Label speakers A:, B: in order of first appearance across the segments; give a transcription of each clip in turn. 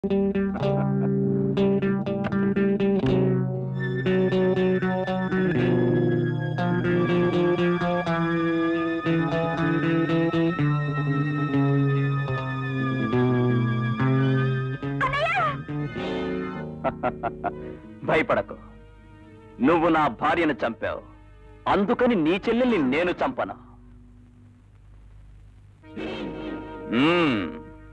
A: భయపడకు నువ్వు నా భార్యను చంపావు అందుకని నీ చెల్లెల్ని నేను చంపను మ్మ్.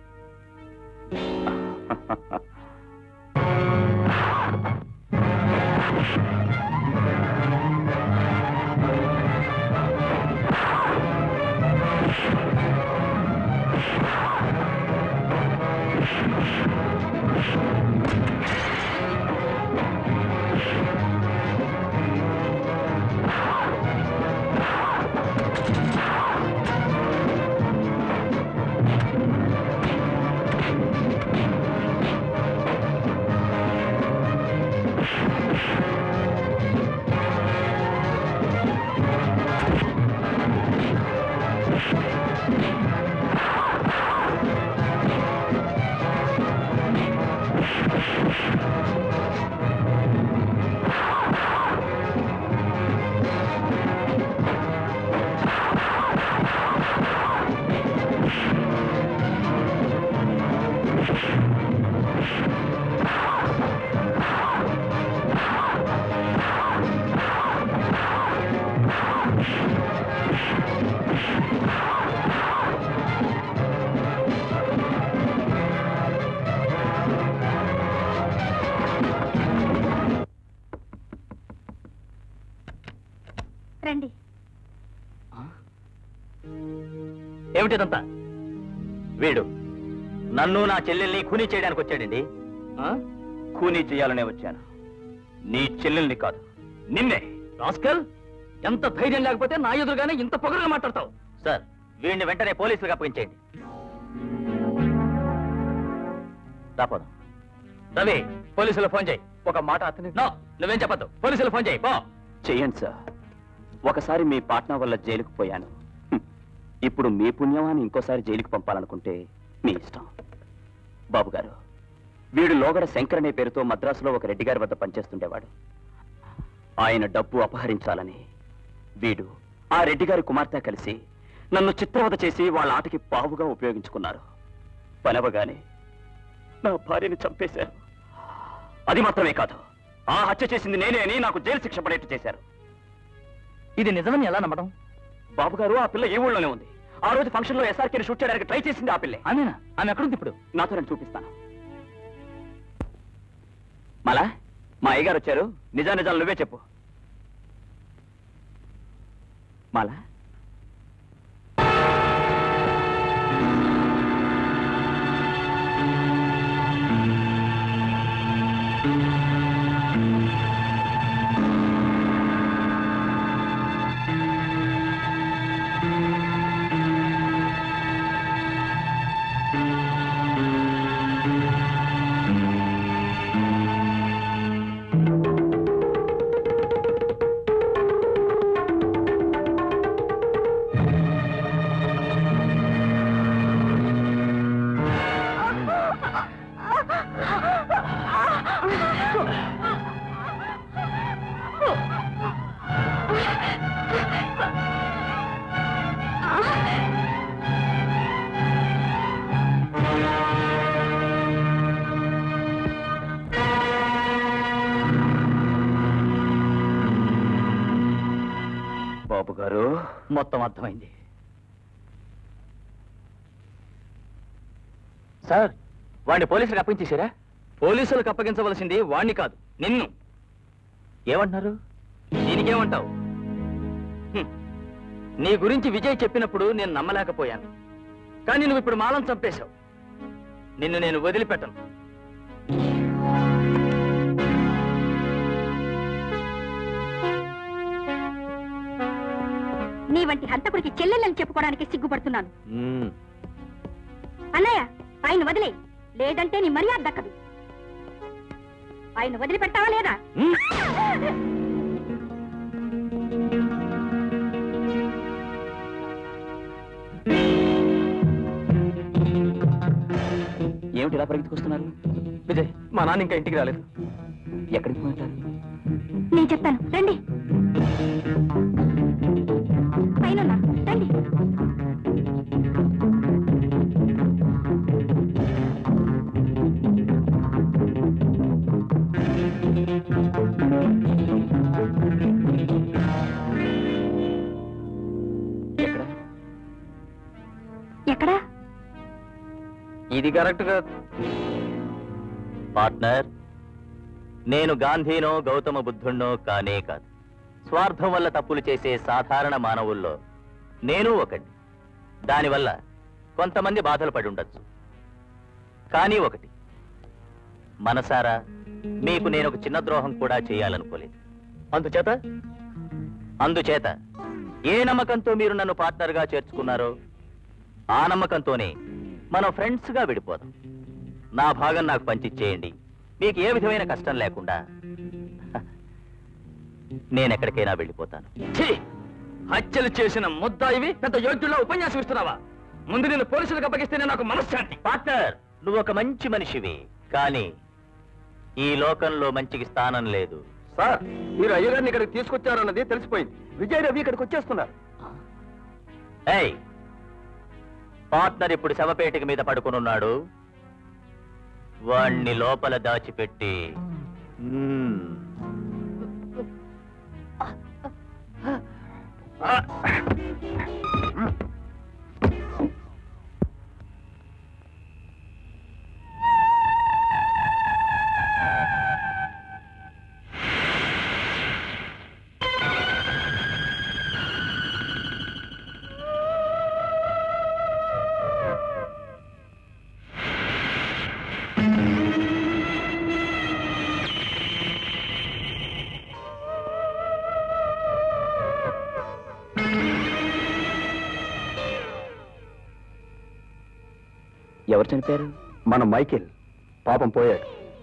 B: రండి
A: ఏమిటిదంతా వీడు నన్ను నా చెల్లెల్ని ఖూనీ చేయడానికి వచ్చాడండి ఆ? ఖూనీ చేయాలనే వచ్చాను నీ చెల్లెల్ని కాదు నిన్నే రాస్కల్ ఎంత ధైర్యం లేకపోతే నా ఎదురుగానే ఇంత పొగరుగా మాట్లాడతావు సార్ వీడిని వెంటనే పోలీసులకు అప్పగించేయండి రాపోదాం రవి పోలీసులు ఫోన్ చేయి ఒక మాట అతని నో నువ్వేం చెప్పద్దు పోలీసులు ఫోన్ చేయి పో చెయ్యండి సార్ ఒకసారి మీ పాట్నా వల్ల జైలుకు పోయాను హ్మ్. ఇప్పుడు మీ పుణ్యమాన్ని ఇంకోసారి జైలుకు పంపాలనుకుంటే మీ ఇష్టం బాబు గారు వీడు లోగడ శంకర్ అనే పేరుతో మద్రాసులో ఒక రెడ్డి గారి వద్ద పనిచేస్తుండేవాడు ఆయన డబ్బు అపహరించాలని వీడు ఆ రెడ్డి గారి కుమార్తె కలిసి నన్ను చిత్రవద చేసి వాళ్ళ ఆటకి పావుగా ఉపయోగించుకున్నారు పనవగానే నా భార్యని చంపేశారు అది మాత్రమే కాదు ఆ హత్య చేసింది నేనే అని నాకు జైలు శిక్ష పడేట్టు చేశారు ఇది నిజమని ఎలా నమ్మడం బాబు గారు ఆ పిల్ల ఏ ఊళ్ళోనే ఉంది ఆ రోజు ఫంక్షన్ లో ఎస్ఆర్కేని షూట్ చేయడానికి ట్రై చేసింది ఆ పిల్లే ఆమెనా ఆమె ఎక్కడుంది ఇప్పుడు నాతో నేను చూపిస్తాను మలా మా అయ్యగారు వచ్చారు నిజా నిజాలు నువ్వే చెప్పు మాలా బాబు గారు మొత్తం అర్థమైంది సార్ వాడిని పోలీసులకు అప్పగించేశారా పోలీసులకు అప్పగించవలసింది వాణ్ణి కాదు నిన్ను ఏమంటున్నారు దీనికేమంటావు హ్మ్. నీ గురించి విజయ్ చెప్పినప్పుడు నేను నమ్మలేకపోయాను కానీ నువ్వు ఇప్పుడు మాలం చంపేశావు నిన్ను నేను వదిలిపెట్టను
B: నీ వంటి హంతకుడికి చెల్లెళ్ళని చెప్పుకోవడానికి సిగ్గుపడుతున్నాను అన్నయ్య ఆయన వదిలే లేదంటే నీ మర్యాద దక్కదు ఆయన వదిలిపెట్టావా లేదా
A: ఏమిటి ఏమిటి ఇలా పరిగెత్తుకొస్తున్నారు
C: విజయ్ మా నాన్న ఇంకా ఇంటికి రాలేదు
A: ఎక్కడికి పోయింటారు
B: నేను చెప్తాను రండి పైన ఉన్నారు. రండి
A: ఎక్కడ
B: ఎక్కడా
C: ఇది కరెక్ట్ గా
A: పార్ట్నర్ నేను గాంధీనో గౌతమ బుద్ధుణ్ణో కానే కాదు స్వార్థం వల్ల తప్పులు చేసే సాధారణ మానవుల్లో నేను ఒకటి దానివల్ల కొంతమంది బాధలు పడి ఉండొచ్చు కానీ ఒకటి మనసారా మీకు నేను ఒక చిన్న ద్రోహం కూడా చేయాలనుకోలేదు అందుచేత అందుచేత ఏ నమ్మకంతో మీరు నన్ను పార్ట్నర్గా చేర్చుకున్నారో ఆ నమ్మకంతోనే మనం ఫ్రెండ్స్గా విడిపోదాం నా భాగం నాకు పంచిచ్చేయండి మీకు ఏ విధమైన కష్టం లేకుండా హ, నేనెక్కడికైనా వెళ్ళిపోతాను
C: హత్యలు చేసిన ముద్దాయివి పెద్ద యోగ్యుల్లో ఉపన్యాసం ఇస్తున్నావా ముందు నేను పోలీసులకు అప్పగిస్తేనే నాకు మనశ్శాంతి
A: పార్ట్నర్ నువ్వు ఒక మంచి మనిషివి కానీ ఈ లోకంలో మంచికి స్థానం లేదు
C: సార్ మీరు అయ్యగారిని ఇక్కడికి తీసుకొచ్చారన్నది తెలిసిపోయింది విజయ్ రవి ఇక్కడికి వచ్చేస్తున్నారు
A: ఏయ్ పార్ట్నర్ ఇప్పుడు శవపేటిక మీద పడుకునున్నాడు వాణ్ణి లోపల దాచిపెట్టి మ్మ్. ఎవరు చనిపోయారు
C: మన మైకేల్ పాపం పోయాడు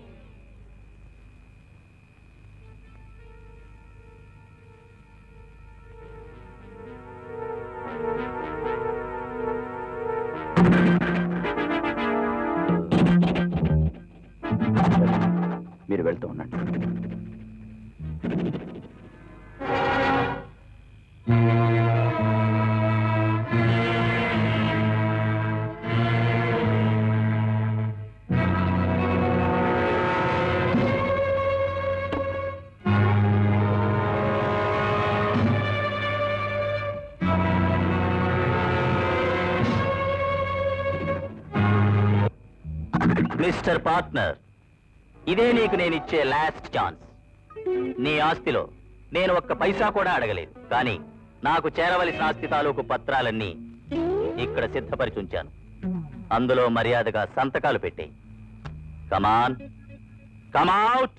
A: మీరు వెళ్తూ ఉండండి మిస్టర్ పార్ట్నర్ ఇదే నీకు నేను ఇచ్చే లాస్ట్ ఛాన్స్ నీ ఆస్తిలో నేను ఒక్క పైసా కూడా అడగలేదు కానీ నాకు చేరవలసిన ఆస్తి తాలూకు పత్రాలన్నీ ఇక్కడ సిద్ధపరిచి ఉంచాను అందులో మర్యాదగా సంతకాలు పెట్టే కమాన్ కమౌట్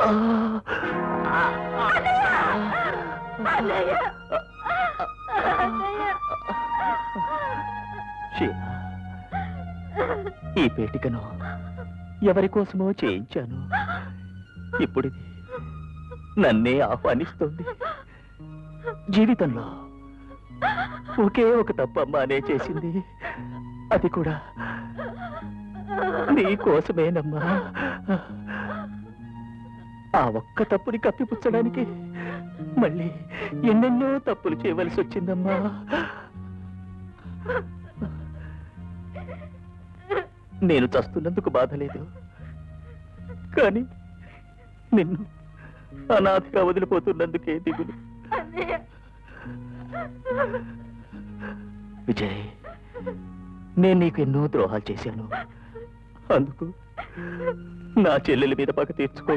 A: షీలా, ఈ పేటికను ఎవరి కోసమో చేయించాను ఇప్పుడు ఇది నన్నే ఆహ్వానిస్తోంది జీవితంలో ఒకే ఒక తప్పు అమ్మానే చేసింది అది కూడా నీ కోసమేనమ్మా ఆ ఒక్క తప్పుని కప్పిపుచ్చడానికి మళ్ళీ ఎన్నెన్నో తప్పులు చేయవలసి వచ్చిందమ్మా నేను చస్తున్నందుకు బాధ లేదు కానీ నిన్ను అనాథగా వదిలిపోతున్నందుకే దిగులు విజయ్ నేను నీకు ఎన్నో ద్రోహాలు చేశాను అందుకు నా చెల్లెల మీద పగ తీర్చుకో